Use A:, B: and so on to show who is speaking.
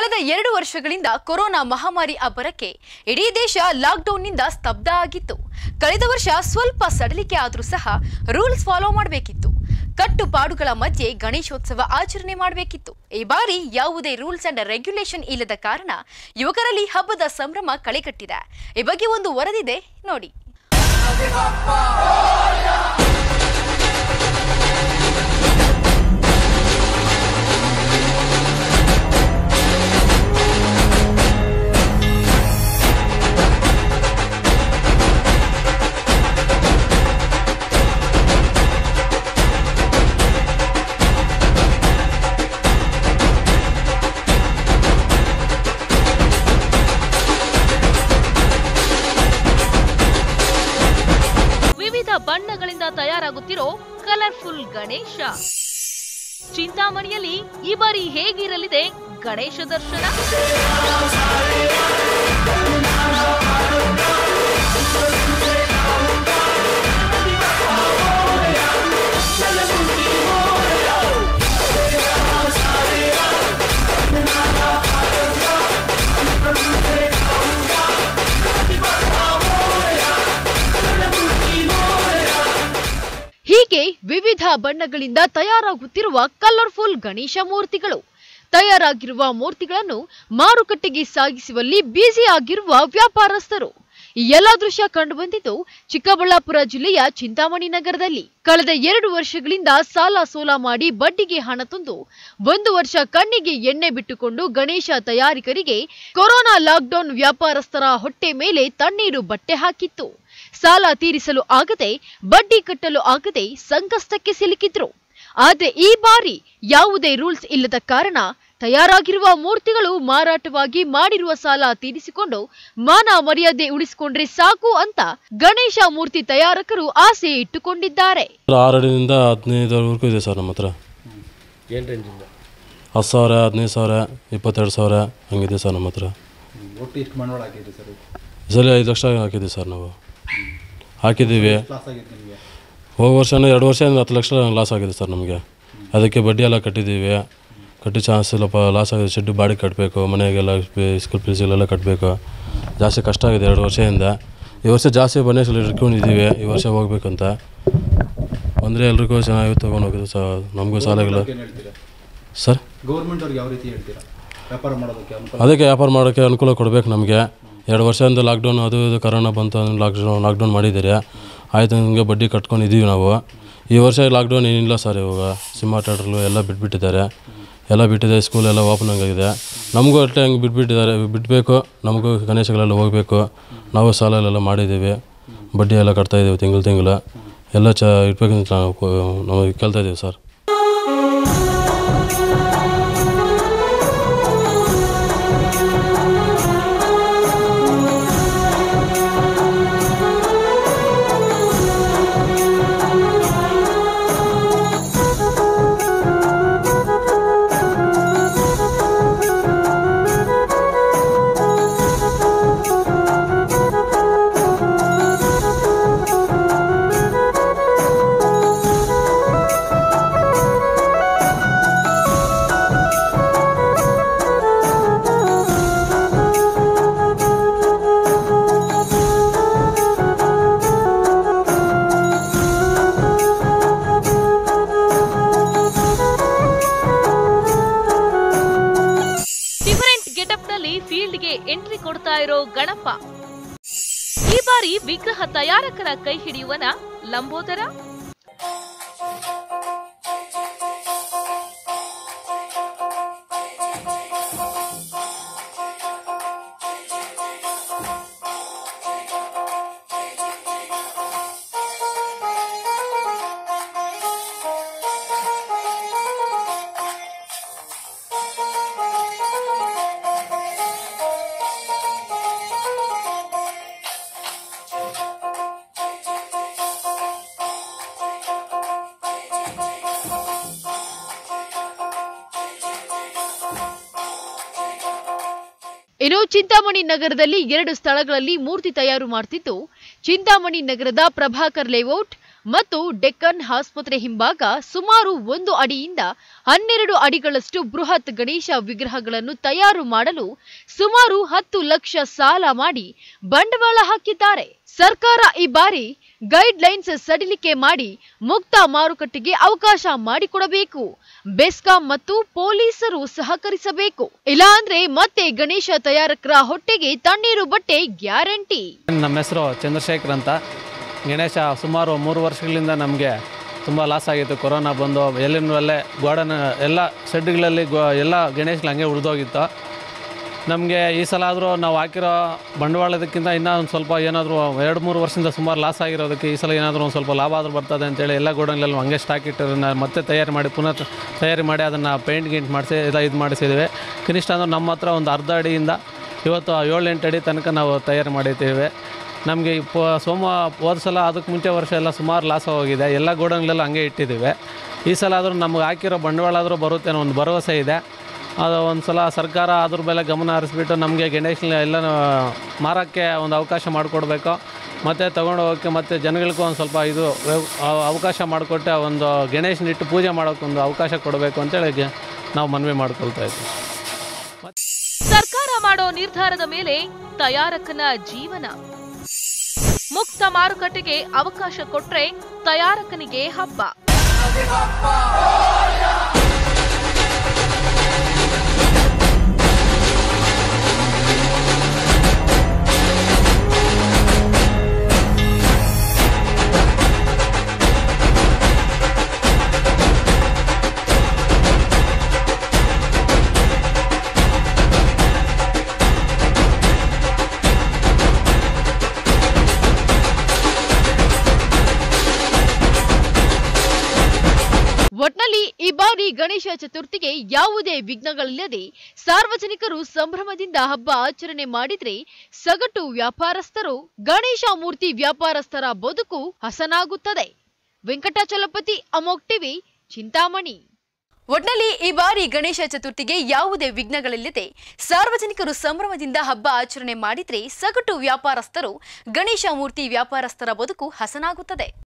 A: ಕಳೆದ ಎರಡು ವರ್ಷಗಳಿಂದ ಕೊರೋನಾ ಮಹಾಮಾರಿ ಅಬ್ಬರಕ್ಕೆ ಇಡೀ ದೇಶ ಲಾಕ್ಡೌನ್ನಿಂದ ಸ್ತಬ್ಧ ಆಗಿತ್ತು ಕಳೆದ ವರ್ಷ ಸ್ವಲ್ಪ ಸಡಲಿಕೆ ಆದರೂ ಸಹ ರೂಲ್ಸ್ ಫಾಲೋ ಮಾಡಬೇಕಿತ್ತು ಕಟ್ಟುಪಾಡುಗಳ ಮಧ್ಯೆ ಗಣೇಶೋತ್ಸವ ಆಚರಣೆ ಮಾಡಬೇಕಿತ್ತು ಈ ಬಾರಿ ಯಾವುದೇ ರೂಲ್ಸ್ ಅಂಡ್ ರೆಗ್ಯುಲೇಷನ್ ಇಲ್ಲದ ಕಾರಣ ಯುವಕರಲ್ಲಿ ಹಬ್ಬದ ಸಂಭ್ರಮ ಕಳೆಗಟ್ಟಿದೆ ಈ ಬಗ್ಗೆ ಒಂದು ವರದಿದೆ ನೋಡಿ
B: ವಿವಿಧ ಬಣ್ಣಗಳಿಂದ ತಯಾರಾಗುತ್ತಿರೋ ಕಲರ್ಫುಲ್ ಗಣೇಶ ಚಿಂತಾಮಣಿಯಲ್ಲಿ ಈ ಬಾರಿ ಹೇಗಿರಲಿದೆ ಗಣೇಶ ದರ್ಶನ ಹೀಗೆ ವಿವಿಧ ಬಣ್ಣಗಳಿಂದ ತಯಾರಾಗುತ್ತಿರುವ ಕಲರ್ಫುಲ್ ಗಣೇಶ ಮೂರ್ತಿಗಳು ತಯಾರಾಗಿರುವ ಮೂರ್ತಿಗಳನ್ನು ಮಾರುಕಟ್ಟೆಗೆ ಸಾಗಿಸುವಲ್ಲಿ ಬ್ಯುಸಿ ಆಗಿರುವ ವ್ಯಾಪಾರಸ್ಥರು ಈ ಎಲ್ಲ ದೃಶ್ಯ ಕಂಡುಬಂದಿದ್ದು ಚಿಕ್ಕಬಳ್ಳಾಪುರ ಜಿಲ್ಲೆಯ ಚಿಂತಾಮಣಿ ನಗರದಲ್ಲಿ ಕಳೆದ ಎರಡು ವರ್ಷಗಳಿಂದ ಸಾಲ ಸೋಲ ಮಾಡಿ ಬಡ್ಡಿಗೆ ಹಣ ತಂದು ಒಂದು ವರ್ಷ ಕಣ್ಣಿಗೆ ಎಣ್ಣೆ ಬಿಟ್ಟುಕೊಂಡು ಗಣೇಶ ತಯಾರಿಕರಿಗೆ ಕೊರೋನಾ ಲಾಕ್ಡೌನ್ ವ್ಯಾಪಾರಸ್ಥರ ಹೊಟ್ಟೆ ಮೇಲೆ ತಣ್ಣೀರು ಬಟ್ಟೆ ಹಾಕಿತ್ತು ಸಾಲ ತೀರಿಸಲು ಆಗದೆ ಬಡ್ಡಿ ಕಟ್ಟಲು ಆಗದೆ ಸಂಕಷ್ಟಕ್ಕೆ ಸಿಲುಕಿದ್ರು ಆದರೆ ಈ ಬಾರಿ ಯಾವುದೇ ರೂಲ್ಸ್ ಇಲ್ಲದ ಕಾರಣ ತಯಾರಾಗಿರುವ ಮೂರ್ತಿಗಳು ಮಾರಾಟವಾಗಿ ಮಾಡಿರುವ ಸಾಲ ತೀರಿಸಿಕೊಂಡು ಮಾನ ಮರ್ಯಾದೆ ಉಳಿಸಿಕೊಂಡ್ರೆ ಸಾಕು ಅಂತ ಗಣೇಶ ಮೂರ್ತಿ ತಯಾರಕರು ಆಸೆ ಇಟ್ಟುಕೊಂಡಿದ್ದಾರೆ
C: ಆರರಿಂದ ಹದಿನೈದರವರೆಗೂ ಇದೆ ಸರ್ ನಮ್ಮ ಹತ್ರ
D: ಏನು ರೇಂಜಿಂದ
C: ಹತ್ತು ಸಾವಿರ ಹದಿನೈದು ಸಾವಿರ ಇಪ್ಪತ್ತೆರಡು ಸಾವಿರ ಹಂಗಿದೆ ಸರ್ ನಮ್ಮ ಹತ್ರ
D: ಒಟ್ಟು ಎಷ್ಟು ಬಂಡವಾಳ ಹಾಕಿದ್ರಿ ಸರ್
C: ಈ ಸಲ ಐದು ಲಕ್ಷ ಹಾಕಿದ್ದೀವಿ ಸರ್ ನಾವು ಹಾಕಿದ್ದೀವಿ
D: ಲಾಸ್ ಆಗಿತ್ತು ನಿಮಗೆ
C: ಹೋದ ವರ್ಷನೇ ಎರಡು ವರ್ಷ ಹತ್ತು ಲಕ್ಷ ಲಾಸ್ ಆಗಿದೆ ಸರ್ ನಮಗೆ ಅದಕ್ಕೆ ಬಡ್ಡಿ ಎಲ್ಲ ಕಟ್ಟಿದ್ದೀವಿ ಕಟ್ಟಿ ಚಾನ್ಸ್ ಸ್ವಲ್ಪ ಲಾಸ್ ಆಗಿದೆ ಶೆಡ್ಡು ಬಾಡಿ ಕಟ್ಟಬೇಕು ಮನೆಗೆಲ್ಲ ಸ್ಕೂಲ್ ಫೀಸ್ಗಳೆಲ್ಲ ಕಟ್ಟಬೇಕು ಜಾಸ್ತಿ ಕಷ್ಟ ಆಗಿದೆ ಎರಡು ವರ್ಷದಿಂದ ಈ ವರ್ಷ ಜಾಸ್ತಿ ಬನ್ನಿ ಸಲ ಇಟ್ಕೊಂಡಿದ್ದೀವಿ ಈ ವರ್ಷ ಹೋಗ್ಬೇಕಂತ ಅಂದರೆ ಎಲ್ರಿಗೂ ಚೆನ್ನಾಗಿ ತೊಗೊಂಡು ಹೋಗಿದ್ದು ಸರ್ ನಮಗೂ ಸಾಲಗಳು
D: ಏನು ಹೇಳ್ತೀರಾ
C: ಸರ್
D: ಗೌರ್ಮೆಂಟ್ ಅವ್ರಿಗೆ ಯಾವ ರೀತಿ ಹೇಳ್ತೀರಾ ವ್ಯಾಪಾರ ಮಾಡೋದಕ್ಕೆ ಅನುಕೂಲ
C: ಅದಕ್ಕೆ ವ್ಯಾಪಾರ ಮಾಡೋಕ್ಕೆ ಅನುಕೂಲ ಕೊಡಬೇಕು ನಮಗೆ ಎರಡು ವರ್ಷದಿಂದ ಲಾಕ್ಡೌನ್ ಅದು ಇದು ಕರೋನಾ ಬಂತು ಲಾಕ್ಡೌನ್ ಲಾಕ್ಡೌನ್ ಮಾಡಿದ್ದೀರಿ ಆಯಿತು ಹಂಗೆ ಬಡ್ಡಿ ಕಟ್ಕೊಂಡಿದ್ದೀವಿ ನಾವು ಈ ವರ್ಷ ಲಾಕ್ಡೌನ್ ಏನಿಲ್ಲ ಸರ್ ಇವಾಗ ಸಿನಿಮಾ ಥಿಯೇಟ್ರ್ಗಳು ಎಲ್ಲ ಬಿಟ್ಬಿಟ್ಟಿದ್ದಾರೆ ಎಲ್ಲ ಬಿಟ್ಟಿದೆ ಸ್ಕೂಲ್ ಎಲ್ಲ ಓಪನ್ ಆಗಿದೆ ನಮಗೂ ಅಷ್ಟೇ ಹಂಗೆ ಬಿಟ್ಬಿಟ್ಟಿದ್ದಾರೆ ಬಿಡಬೇಕು ನಮಗೂ ಗಣೇಶಗಳೆಲ್ಲ ಹೋಗಬೇಕು ನಾವು ಸಾಲಲೆಲ್ಲ ಮಾಡಿದ್ದೀವಿ ಬಡ್ಡಿ ಎಲ್ಲ ಕಟ್ತಾ ಇದ್ದೀವಿ ತಿಂಗಳು ತಿಂಗಳು ಎಲ್ಲ ಚ ಇಟ್ಬೇಕಂತ ನಾವು ನಾವು ಕೇಳ್ತಾ ಇದ್ದೀವಿ ಸರ್
B: ಡಿಫರೆಂಟ್ ಗೆಟಪ್ ನಲ್ಲಿ ಫೀಲ್ಡ್ ಗೆ ಎಂಟ್ರಿ ಕೊಡ್ತಾ ಇರೋ ಗಣಪ ಈ ಬಾರಿ ವಿಗ್ರಹ ತಯಾರಕರ ಕೈ ಹಿಡಿಯುವನ ಲಂಬೋದರ ಇನ್ನು ಚಿಂತಾಮಣಿ ನಗರದಲ್ಲಿ ಎರಡು ಸ್ಥಳಗಳಲ್ಲಿ ಮೂರ್ತಿ ತಯಾರು ಮಾಡ್ತಿದ್ದು ಚಿಂತಾಮಣಿ ನಗರದ ಪ್ರಭಾಕರ್ ಲೇಔಟ್ ಮತ್ತು ಡೆಕ್ಕನ್ ಆಸ್ಪತ್ರೆ ಹಿಂಭಾಗ ಸುಮಾರು ಒಂದು ಅಡಿಯಿಂದ ಹನ್ನೆರಡು ಅಡಿಗಳಷ್ಟು ಬೃಹತ್ ಗಣೇಶ ವಿಗ್ರಹಗಳನ್ನು ತಯಾರು ಮಾಡಲು ಸುಮಾರು ಹತ್ತು ಲಕ್ಷ ಸಾಲ ಮಾಡಿ ಬಂಡವಾಳ ಹಾಕಿದ್ದಾರೆ ಸರ್ಕಾರ ಈ ಬಾರಿ ಗೈಡ್ ಲೈನ್ಸ್ ಸಡಿಲಿಕೆ ಮಾಡಿ ಮುಕ್ತ ಮಾರುಕಟ್ಟೆಗೆ ಅವಕಾಶ ಮಾಡಿಕೊಡಬೇಕು ಬೆಸ್ಕಾಂ ಮತ್ತು ಪೊಲೀಸರು ಸಹಕರಿಸಬೇಕು ಇಲ್ಲಾಂದ್ರೆ ಮತ್ತೆ ಗಣೇಶ ತಯಾರಕರ ಹೊಟ್ಟೆಗೆ ತಣ್ಣೀರು ಬಟ್ಟೆ ಗ್ಯಾರಂಟಿ
E: ನಮ್ಮ ಹೆಸರು ಚಂದ್ರಶೇಖರ್ ಅಂತ ಗಣೇಶ ಸುಮಾರು ಮೂರು ವರ್ಷಗಳಿಂದ ನಮಗೆ ತುಂಬ ಲಾಸ್ ಆಗಿತ್ತು ಕೊರೋನಾ ಬಂದು ಎಲ್ಲಿನಲ್ಲೇ ಗೋಡನ್ ಎಲ್ಲ ಶೆಡ್ಗಳಲ್ಲಿ ಗೋ ಎಲ್ಲ ಗಣೇಶ್ಗಳು ಹಂಗೆ ಉಳಿದೋಗಿತ್ತು ನಮಗೆ ಈ ಸಲ ಆದರೂ ನಾವು ಹಾಕಿರೋ ಬಂಡವಾಳದಕ್ಕಿಂತ ಇನ್ನೂ ಒಂದು ಸ್ವಲ್ಪ ಏನಾದರೂ ಎರಡು ಮೂರು ವರ್ಷದಿಂದ ಸುಮಾರು ಲಾಸ್ ಆಗಿರೋದಕ್ಕೆ ಈ ಸಲ ಏನಾದರೂ ಒಂದು ಸ್ವಲ್ಪ ಲಾಭ ಆದರೂ ಬರ್ತದೆ ಅಂತೇಳಿ ಎಲ್ಲ ಗೋಡನ್ಗಳಲ್ಲಿ ಹಂಗೆ ಸ್ಟಾಕ್ ಇಟ್ಟರನ್ನ ಮತ್ತೆ ತಯಾರಿ ಮಾಡಿ ಪುನಃ ತಯಾರಿ ಮಾಡಿ ಅದನ್ನು ಪೇಂಟ್ ಗಿಂಟ್ ಮಾಡಿಸಿ ಎಲ್ಲ ಇದು ಮಾಡಿಸಿದ್ದೀವಿ ಕನಿಷ್ಠ ಅಂದ್ರೆ ನಮ್ಮ ಹತ್ರ ಒಂದು ಅರ್ಧ ಅಡಿಯಿಂದ ಇವತ್ತು ಏಳು ಎಂಟು ಅಡಿ ತನಕ ನಾವು ತಯಾರಿ ಮಾಡಿದ್ದೀವಿ ನಮಗೆ ಪ ಸೋಮ ಹೋದ ಸಲ ಅದಕ್ಕೆ ಮುಂಚೆ ವರ್ಷ ಎಲ್ಲ ಸುಮಾರು ಲಾಸ್ ಹೋಗಿದೆ ಎಲ್ಲ ಗೋಡನ್ಗಳೆಲ್ಲ ಹಂಗೆ ಇಟ್ಟಿದ್ದೀವಿ ಈ ಸಲ ಆದರೂ ನಮ್ಗೆ ಹಾಕಿರೋ ಬಂಡವಾಳ ಆದರೂ ಬರುತ್ತೆ ಅನ್ನೋ ಒಂದು ಭರವಸೆ ಇದೆ ಅದು ಒಂದು ಸಲ ಸರ್ಕಾರ ಅದ್ರ ಮೇಲೆ ಗಮನ ಹರಿಸ್ಬಿಟ್ಟು ನಮಗೆ ಗಣೇಶನ ಎಲ್ಲ ಮಾರೋಕ್ಕೆ ಒಂದು ಅವಕಾಶ ಮಾಡಿಕೊಡ್ಬೇಕು ಮತ್ತು ತೊಗೊಂಡು ಹೋಗೋಕ್ಕೆ ಮತ್ತು ಜನಗಳಿಗೂ ಒಂದು ಸ್ವಲ್ಪ ಇದು ವ್ಯವ- ಅವ- ಅವಕಾಶ ಮಾಡಿಕೊಟ್ಟು ಒಂದು ಗಣೇಶನ ಇಟ್ಟು ಪೂಜೆ ಮಾಡೋಕ್ಕೊಂದು ಅವಕಾಶ ಕೊಡಬೇಕು ಅಂತೇಳಿ ಗೆ- ನಾವು ಮನವಿ ಮಾಡ್ಕೊಳ್ತಾ ಇದ್ದೀವಿ
F: ಸರ್ಕಾರ ಮಾಡೋ ನಿರ್ಧಾರದ ಮೇಲೆ ತಯಾರಕನ ಜೀವನ ಮುಕ್ತ ಮಾರುಕಟ್ಟೆಗೆ ಅವಕಾಶ ಕೊಟ್ರೆ ತಯಾರಕನಿಗೆ ಹಬ್ಬ
B: ಒಟ್ನಲ್ಲಿ ಈ ಬಾರಿ ಗಣೇಶ ಚತುರ್ಥಿಗೆ ಯಾವುದೇ ವಿಘ್ನಗಳಿಲ್ಲದೆ ಸಾರ್ವಜನಿಕರು ಸಂಭ್ರಮದಿಂದ ಹಬ್ಬ ಆಚರಣೆ ಮಾಡಿದ್ರೆ ಸಗಟು ವ್ಯಾಪಾರಸ್ಥರು ಗಣೇಶ ಮೂರ್ತಿ ವ್ಯಾಪಾರಸ್ಥರ ಬದುಕು ಹಸನಾಗುತ್ತದೆ ವೆಂಕಟಾಚಲಪತಿ ಅಮೋಕ್ ಟಿವಿ ಚಿಂತಾಮಣಿ
A: ಒಟ್ನಲ್ಲಿ ಈ ಬಾರಿ ಗಣೇಶ ಚತುರ್ಥಿಗೆ ಯಾವುದೇ ವಿಘ್ನಗಳಿಲ್ಲದೆ ಸಾರ್ವಜನಿಕರು ಸಂಭ್ರಮದಿಂದ ಹಬ್ಬ ಆಚರಣೆ ಮಾಡಿದ್ರೆ ಸಗಟು ವ್ಯಾಪಾರಸ್ಥರು ಗಣೇಶ ಮೂರ್ತಿ ವ್ಯಾಪಾರಸ್ಥರ ಬದುಕು ಹಸನಾಗುತ್ತದೆ